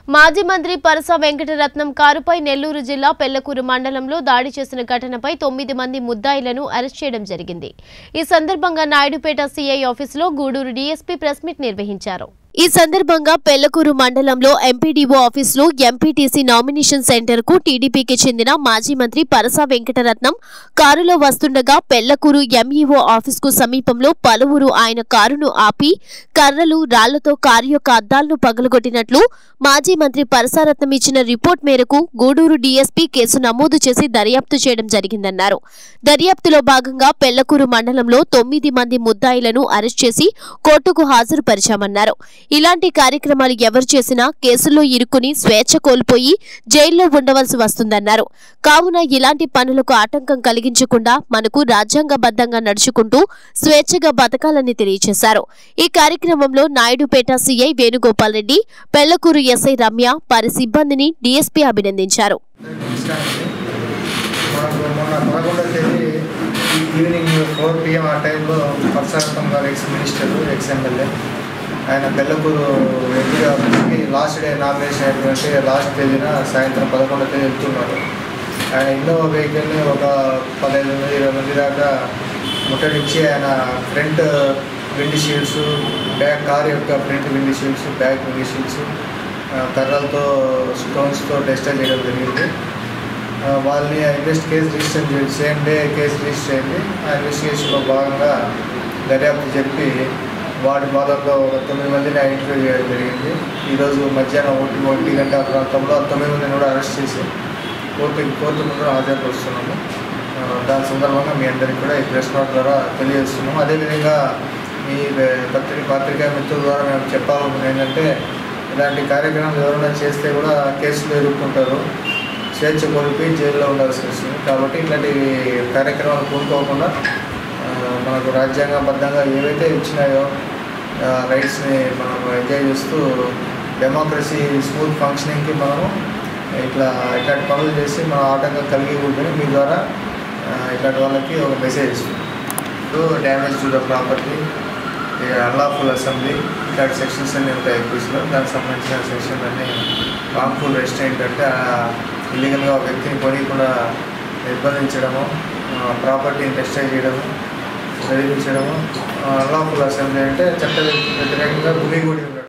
మాజీ మంత్రి పరస వెంకటరత్నం కారుపై నెల్లూరు జిల్లా పెళ్లకూరు మండలంలో దాడి చేసిన ఘటనపై తొమ్మిది మంది ముద్దాయిలను అరెస్ట్ చేయడం జరిగింది ఈ సందర్భంగా నాయుడుపేట సీఐ ఆఫీసులో గూడూరు డీఎస్పీ ప్రెస్ మీట్ నిర్వహించారు ఈ సందర్భంగా పెళ్లకూరు మండలంలో ఎంపీడీఓ ఆఫీసులో ఎంపీటీసీ నామినేషన్ సెంటర్ కు టీడీపీకి చెందిన మాజీ మంత్రి పరస వెంకటరత్నం కారులో వస్తుండగా పెళ్లకూరు ఎంఈఓ ఆఫీస్ కు సమీపంలో పలువురు ఆయన కారును ఆపి కర్రలు రాళ్లతో కారు యొక్క అద్దాలను పగలగొట్టినట్లు మాజీ మంత్రి పరసారత్నం ఇచ్చిన రిపోర్ట్ మేరకు గూడూరు డీఎస్పీ కేసు నమోదు చేసి దర్యాప్తు చేయడం జరిగిందన్నారు దర్యాప్తులో భాగంగా పెళ్లకూరు మండలంలో తొమ్మిది మంది ముద్దాయిలను అరెస్ట్ చేసి కోర్టుకు హాజరుపరిచామన్నారు ఇలాంటి కార్యక్రమాలు ఎవరు చేసినా కేసుల్లో ఇరుక్కుని స్వేచ్ఛ కోల్పోయి జైల్లో ఉండవలసి వస్తుందన్నారు కావున ఇలాంటి పనులకు ఆటంకం కలిగించకుండా మనకు రాజ్యాంగబద్ధంగా నడుచుకుంటూ స్వేచ్ఛగా బతకాలని తెలియజేశారు ఈ కార్యక్రమంలో నాయుడుపేట సీఐ వేణుగోపాల్ రెడ్డి పెళ్లకూరు ఎస్ఐ రమ్య వారి సిబ్బందిని డీఎస్పీ అభినందించారు ఇన్స్టాంట్లీ మనకు మొన్న పదకొండవ తేదీ ఈవినింగ్ ఫోర్ పిఎం ఆ టైంలో పరసారథం గారు ఎక్స్ మినిస్టర్ ఎక్స్ ఎమ్మెల్యే ఆయన బెల్లకూరు ఎంపీ ఆఫీస్కి లాస్ట్ డే నామినేషన్ అయినటువంటి లాస్ట్ తేదీన సాయంత్రం పదకొండవ తేదీ వెళ్తున్నారు ఆయన ఇన్నోవా వెహికల్ని ఒక పదహైదు మంది ఇరవై మంది దాకా ముట్టడించి ఆయన front windshields back car యొక్క front windshields back windshields కర్రలతో స్టోన్స్తో టెస్టర్ చేయడం జరిగింది ఆ, వాళ్ళని ఇన్వెస్ట్ కేసు రిజిస్టర్ చేయండి సేమ్ డే కేసు రిజిస్టర్ అయింది ఆ ఇన్వెస్టిగేషన్లో భాగంగా దర్యాప్తు చెప్పి వాడి వాళ్ళలో ఒక తొమ్మిది మందిని ఐడెంటిఫై చేయడం జరిగింది ఈరోజు మధ్యాహ్నం ఒకటి ఒకటి గంట ప్రాంతంలో ఆ తొమ్మిది మందిని కూడా అరెస్ట్ చేసి కోర్టు కోర్టు ముందు హాజరుపరుస్తున్నాము ఆ, దాని సందర్భంగా మీ అందరికీ కూడా ఈ ప్రెస్ నోట్ ద్వారా తెలియజేస్తున్నాము అదేవిధంగా మీ పత్రిక పత్రికా మిత్రుల ద్వారా మేము చెప్పాలనుకున్నది ఏంటంటే ఇలాంటి కార్యక్రమాలు ఎవరైనా చేస్తే కూడా కేసులు ఎదుర్కొంటారు స్వేచ్ఛ కోల్పోయి జైల్లో ఉండాల్సి వస్తుంది కాబట్టి ఇట్లాంటి కార్యక్రమాలు కోరుకోకుండా ఆ, మనకు రాజ్యాంగబద్ధంగా ఏవైతే ఇచ్చినాయో రైట్స్ని మనం ఎంజాయ్ చేస్తూ డెమోక్రసీ స్మూత్ ఫంక్షనింగ్కి మనము ఇట్లా ఇట్లాంటి పనులు చేసి మన ఆటంకం కలిగకూడదని మీ ద్వారా ఆ, ఇట్లాంటి వాళ్ళకి ఒక మెసేజ్ ఇస్తుంది damage to the property unlawful assembly ఇట్లాంటి సెక్షన్స్ అన్నీ ఉంటాయి ఎక్విస్లో దానికి సంబంధించిన సెక్షన్ అన్నీ రాంఫుల్ రెస్టారెంట్ అంటే ఇల్లీగల్గా ఒక వ్యక్తిని కొనికుండా నిర్బంధించడము ప్రాపర్టీని టెస్టైజ్ చేయడము చదివించడము అన్లాఫుల్ అసెంబ్లీ అంటే చట్ట వ్యతిరేకంగా గుమిగూడి ఉండడం